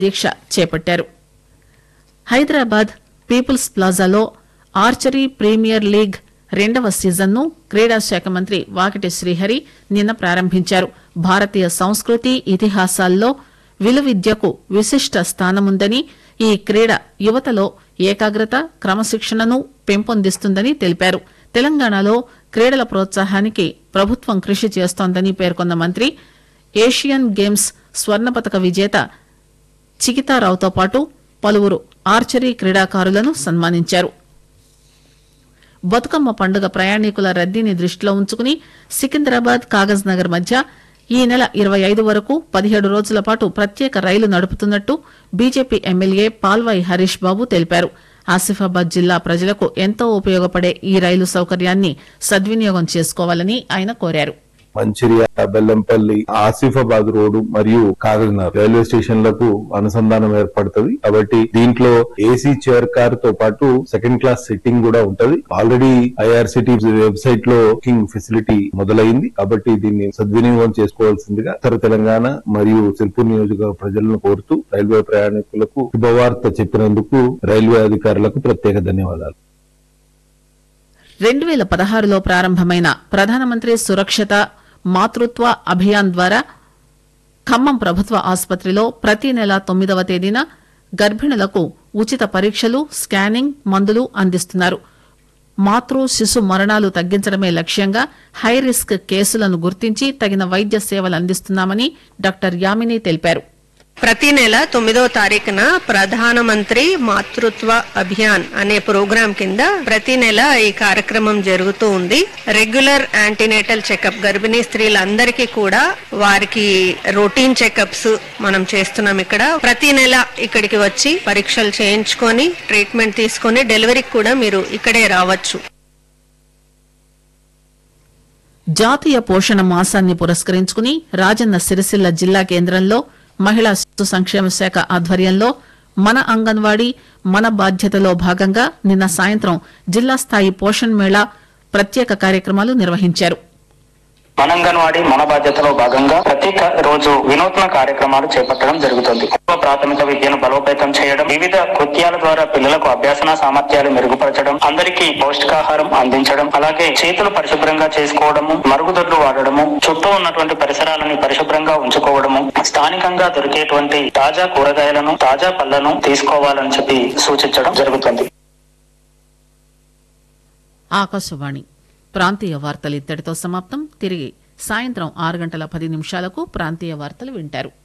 దీక్ష చేపట్టారు హైదరాబాద్ పీపుల్స్ ప్లాజాలో archery premier league రెండవ సీజన్ను క్రీడా శాఖ మంత్రి వాకిటి శ్రీహరి నిన్న ప్రారంభించారు భారతీయ సంస్కృతి ఇతిహాసాల్లో విలువిద్యకు విశిష్ట స్థానముందని ఈ క్రీడ యువతలో ఏకాగ్రత క్రమశిక్షణను పెంపొందిస్తుందని తెలిపారు తెలంగాణలో క్రీడల ప్రోత్సాహానికి ప్రభుత్వం కృషి చేస్తోందని పేర్కొన్న మంత్రి ఏషియన్ గేమ్స్ స్వర్ణ పతక విజేత చికితారావుతో పాటు పలువురు ఆర్చరీ క్రీడాకారులను సన్మానించారు బతుకమ్మ పండుగ ప్రయాణికుల రద్దీని దృష్టిలో ఉంచుకుని సికింద్రాబాద్ కాగజ్ నగర్ మధ్య ఈ నెల ఇరవై ఐదు వరకు పదిహేడు రోజుల పాటు ప్రత్యేక రైలు నడుపుతున్నట్టు బీజేపీ ఎమ్మెల్యే పాల్వాయి హరీష్ బాబు తెలిపారు ఆసిఫాబాద్ జిల్లా ప్రజలకు ఎంతో ఉపయోగపడే ఈ రైలు సౌకర్యాన్ని సద్వినియోగం చేసుకోవాలని ఆయన కోరారు మంచిర్యాల బెల్లంపల్లి ఆసిఫాబాద్ రోడ్డు మరియు కాగజ్నగర్ రైల్వే స్టేషన్లకు అనుసంధానం ఏర్పడుతుంది కాబట్టి దీంట్లో ఏసీ చైర్ కార్ తో పాటు సెకండ్ క్లాస్ సిట్టింగ్ కూడా ఉంటది ఆల్రెడీ ఐఆర్సిటీ వెబ్సైట్ లో బుకింగ్ ఫెసిలిటీ మొదలైంది కాబట్టి దీన్ని సద్వినియోగం చేసుకోవాల్సిందిగా ఉత్తర తెలంగాణ మరియు సిర్పూర్ నియోజకవర్గ ప్రజలను కోరుతూ రైల్వే ప్రయాణికులకు శుభవార్త చెప్పినందుకు రైల్వే అధికారులకు ప్రత్యేక ధన్యవాదాలు రెండు వేల పదహారులో ప్రారంభమైన ప్రధానమంత్రి సురక్షిత మాతృత్వ అభియాన్ ద్వారా ఖమ్మం ప్రభుత్వ ఆసుపత్రిలో ప్రతి నెల తొమ్మిదవ తేదీన గర్భిణులకు ఉచిత పరీక్షలు స్కానింగ్ మందులు అందిస్తున్నారు మాతృ శిశు మరణాలు తగ్గించడమే లక్ష్యంగా హై రిస్క్ కేసులను గుర్తించి తగిన వైద్య సేవలు అందిస్తున్నామని డాక్టర్ యామిని తెలిపారు ప్రతి నెల తొమ్మిదో తారీఖున ప్రధానమంత్రి మాతృత్వ అభియాన్ అనే ప్రోగ్రాం కింద ప్రతి నెల ఈ కార్యక్రమం జరుగుతూ ఉంది రెగ్యులర్ యాంటీనేటల్ చెకప్ గర్భిణీ స్త్రీలందరికీ కూడా వారికి రొటీన్ చెకప్స్ మనం చేస్తున్నాం ఇక్కడ ప్రతి నెల ఇక్కడికి వచ్చి పరీక్షలు చేయించుకొని ట్రీట్మెంట్ తీసుకొని డెలివరీకి కూడా మీరు ఇక్కడే రావచ్చు జాతీయ పోషణ మాసాన్ని పురస్కరించుకుని రాజన్న సిరిసిల్ల జిల్లా కేంద్రంలో మహిళా శిశు సంక్షేమ శాఖ ఆధ్వర్యంలో మన అంగన్వాడీ మన బాధ్యతలో భాగంగా నిన్న సాయంత్రం జిల్లా స్థాయి పోషణ్ మేళా ప్రత్యేక కార్యక్రమాలు నిర్వహించారు మన అంగన్వాడీ మన బాధ్యతలో భాగంగా ప్రత్యేక రోజు వినూత్న కార్యక్రమాలు చేపట్టడం జరుగుతుంది పూర్వ ప్రాథమిక విద్యను బలోపేతం చేయడం వివిధ కృత్యాల ద్వారా పిల్లలకు అభ్యాసన సామర్థ్యాలు మెరుగుపరచడం అందరికీ పౌష్టికాహారం అందించడం అలాగే చేతులు పరిశుభ్రంగా చేసుకోవడము మరుగుదొడ్లు వాడడము చుట్టూ ఉన్నటువంటి పరిసరాలని పరిశుభ్రంగా ఉంచుకోవడము స్థానికంగా దొరికేటువంటి తాజా కూరగాయలను తాజా పళ్లను తీసుకోవాలని చెప్పి సూచించడం జరుగుతుంది ఆకాశవాణి ప్రాంతీయ వార్తలు ఇత్తడితో సమాప్తం తిరిగి సాయంత్రం ఆరు గంటల పది నిమిషాలకు ప్రాంతీయ వార్తలు వింటారు